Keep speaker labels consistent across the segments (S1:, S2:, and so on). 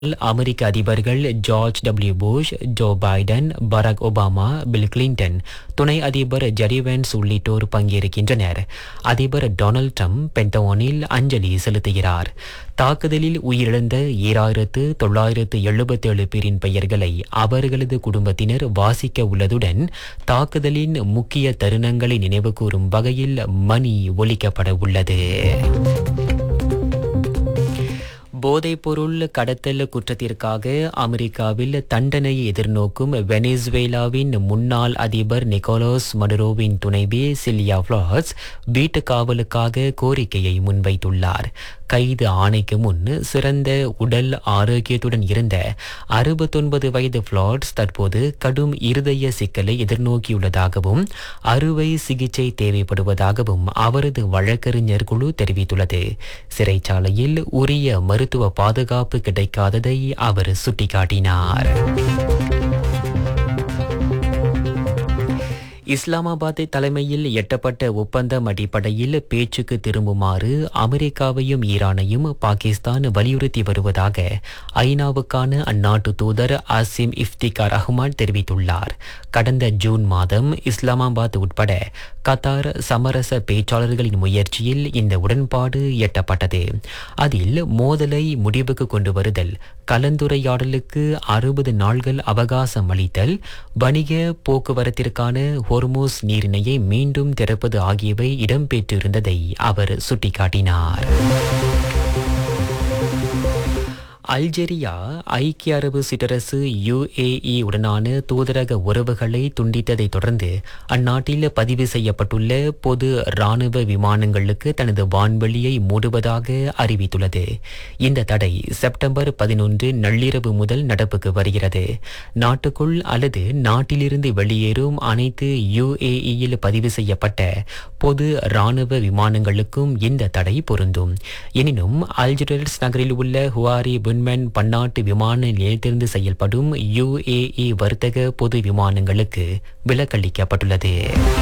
S1: அமெரிக்க அதிபர்கள் George W Bush Joe Biden Barack Obama Bill Clinton துணை அதிபர் ஜெரிவென்ஸ் உள்ளிட்டோர் பங்கேற்கின்றனர் அதிபர் டொனால்ட் ட்ரம்ப் பென்டகோனில் அஞ்சலி செலுத்துகிறார் தாக்குதலில் உயிரிழந்த ஈராயிரத்து தொள்ளாயிரத்து எழுபத்தேழு பேரின் பெயர்களை அவர்களது குடும்பத்தினர் வாசிக்க உள்ளதுடன் தாக்குதலின் முக்கிய தருணங்களை நினைவுகூரும் வகையில் மணி ஒலிக்கப்பட உள்ளது போதைப்பொருள் கடத்தல் குற்றத்திற்காக அமெரிக்காவில் தண்டனையை எதிர்நோக்கும் வெனிசுவேலாவின் முன்னாள் அதிபர் நிக்கோலோஸ் மடுரோவின் துணைவி சில்லியா ஃபிளாஸ் வீட்டு காவலுக்காக கோரிக்கையை முன்வைத்துள்ளார் கைது ஆணைக்கு முன் சிறந்த உடல் ஆரோக்கியத்துடன் இருந்த அறுபத்தொன்பது வயது ஃபிளாட்ஸ் தற்போது கடும் இருதய சிக்கலை எதிர்நோக்கியுள்ளதாகவும் அறுவை சிகிச்சை தேவைப்படுவதாகவும் அவரது வழக்கறிஞர் குழு தெரிவித்துள்ளது சிறைச்சாலையில் உரிய மருத்துவ பாதுகாப்பு கிடைக்காததை அவர் சுட்டிக்காட்டினார் இஸ்லாமாபாத் தலைமையில் எட்டப்பட்ட ஒப்பந்தம் அடிப்படையில் பேச்சுக்கு திரும்புமாறு அமெரிக்காவையும் ஈரானையும் பாகிஸ்தான் வலியுறுத்தி வருவதாக ஐநாவுக்கான அந்நாட்டு தூதர் அசிம் இஃப்திகார் அஹ்மத் தெரிவித்துள்ளார் கடந்த ஜூன் மாதம் இஸ்லாமாபாத் உட்பட கத்தார் சமரச பேச்சாளர்களின் முயற்சியில் இந்த உடன்பாடு எட்டப்பட்டது அதில் மோதலை முடிவுக்கு கொண்டு வருதல் கலந்துரையாடலுக்கு அறுபது நாள்கள் அவகாசம் அளித்தல் வணிக போக்குவரத்திற்கான ஹொர்மோஸ் நீரிணையை மீண்டும் திறப்பது ஆகியவை இடம்பெற்றிருந்ததை அவர் சுட்டிக்காட்டினார் அல்ஜெரியா ஐக்கிய அரபு சிற்றரசு யுஏஇ உடனான தூதரக உறவுகளை துண்டித்ததை தொடர்ந்து அந்நாட்டில் பதிவு செய்யப்பட்டுள்ள பொது இராணுவ விமானங்களுக்கு தனது வான்வெளியை மூடுவதாக அறிவித்துள்ளது இந்த தடை செப்டம்பர் பதினொன்று நள்ளிரவு முதல் நடப்புக்கு வருகிறது நாட்டுக்குள் அல்லது நாட்டிலிருந்து வெளியேறும் அனைத்து யுஏஇயில் பதிவு செய்யப்பட்ட பொது இராணுவ விமானங்களுக்கும் இந்த தடை பொருந்தும் எனினும் அல்ஜிரல்ஸ் நகரில் உள்ள ஹுவாரி விண்மன் பன்னாட்டு விமான நிலையத்திலிருந்து செயல்படும் யுஏஇ வர்த்தக பொது விமானங்களுக்கு விலக்களிக்கப்பட்டுள்ளது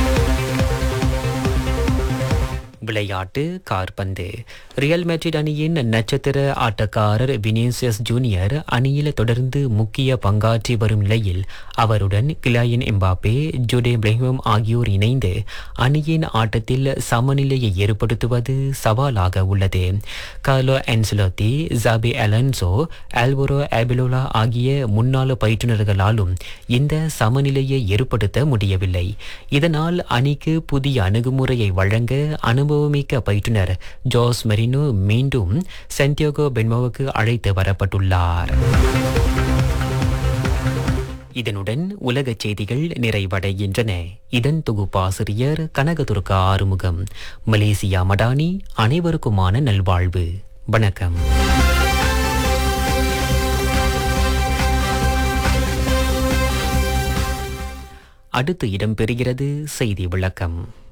S1: விளையாட்டு கார்பந்து ரியல் மேட்ரிட் அணியின் நட்சத்திர ஆட்டக்காரர் வினிசியஸ் ஜூனியர் அணியில் தொடர்ந்து முக்கிய பங்காற்றி வரும் நிலையில் அவருடன் கிலாயன் எம்பாப்பே ஜுடே பிரெஹிம் ஆகியோர் இணைந்து அணியின் ஆட்டத்தில் சமநிலையை ஏற்படுத்துவது சவாலாக உள்ளது Carlo Ancelotti Xabi Alonso Alvaro Arbeloa ஆகிய முன்னாள் பயிற்றுநர்களாலும் இந்த சமநிலையை ஏற்படுத்த முடியவில்லை இதனால் அணிக்கு புதிய அணுகுமுறையை வழங்க அனுபவமிக்க பயிற்றுனர் ஜோஸ் மெரினோ மீண்டும் சென்டியோகோ பென்மோவுக்கு அழைத்து வரப்பட்டுள்ளார் இதனுடன் உலகச் செய்திகள் நிறைவடைகின்றன இதன் தொகுப்பாசிரியர் கனகதுர்கா ஆறுமுகம் மலேசியா மடானி அனைவருக்குமான நல்வாழ்வு வணக்கம் அடுத்து இடம்பெறுகிறது செய்தி விளக்கம்